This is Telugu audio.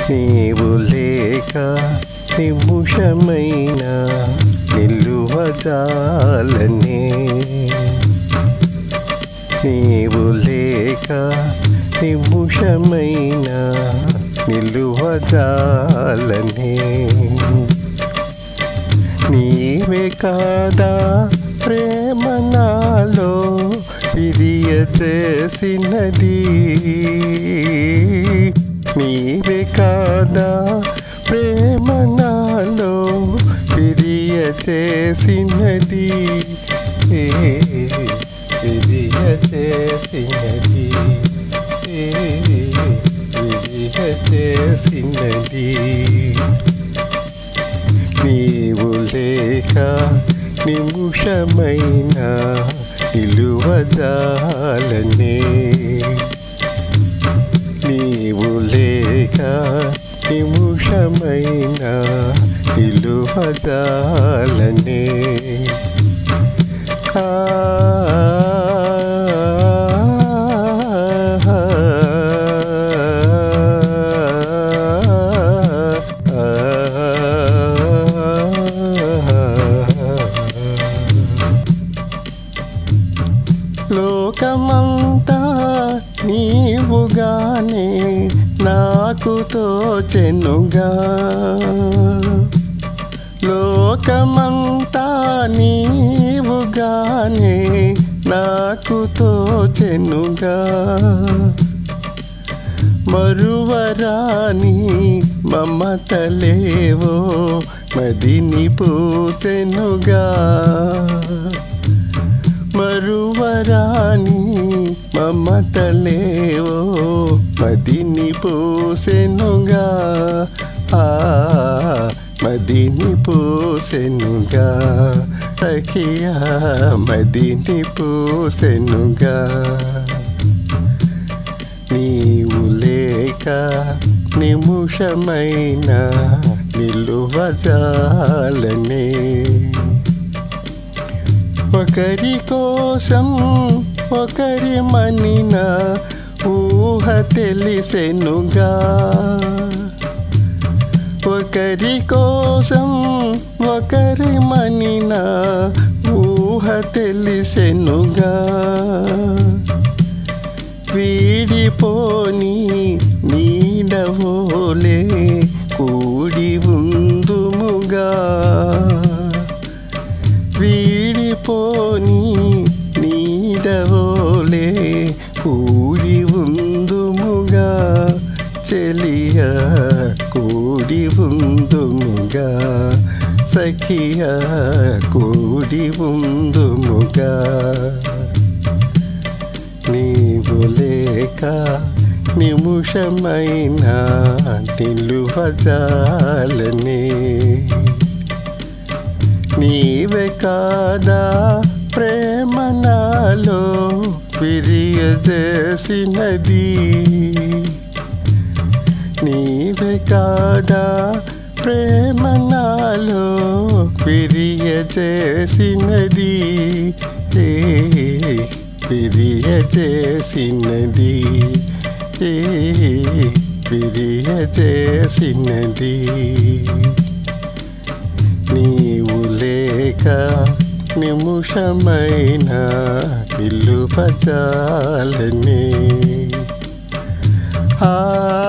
నీవు లేక నిముషమైన నిలువజాలనే నీవు లేక నిముషమైన నిలువజాలనే నీవే కాదా ప్రేమ నాలో విరియ చేసినది నీవే కాదా ప్రేమ నాలో విరియ చేసినది ఏ విరియ చేసినది ఏ విరియ చేసినది నీవు లేక నిముషమైన నిలువజాలనే నీవు లేక నిముషమైన నిలువజాలనే ఆ లోకమంతా నీవుగానే నాకు తోచెనుగా లోకమంతా నీవుగానే నాకు తోచెనుగా మరువరాని మమతలేవో మదిని పూసెనుగా మరువరాని మమతలేవో మదిని పూసెనుగా ఆ మదిని పూసెనుగా సఖియా మదిని పూసెనుగా నీవు లేక నిముషమైన నిలువజాలనే ఒకరి కోసం ఒకరి మనిన ఊహ తెలిసెనుగా ఒకరి కోసం ఒకరి మనిన ఊహ తెలిసెనుగా వీడిపోని నీడవోలే కూడి ఉందుముగా వీడిపోని నీడవోలే కూడి ఉందుముగా చెలియ కూడి ఉందుముగా సఖియ కూడి ఉందుముగా నీవు లేక నిముషమైన నిలువజాలనే నీవే కాదా ప్రేమ నాలో విరియజేసినది నీవే కాదా ప్రేమ నాలో విరియజేసినది ఏ విరియజేసినది ఏ విరియజేసినది నీవు లేక నిముషమైన నిలుపజాలని ఆ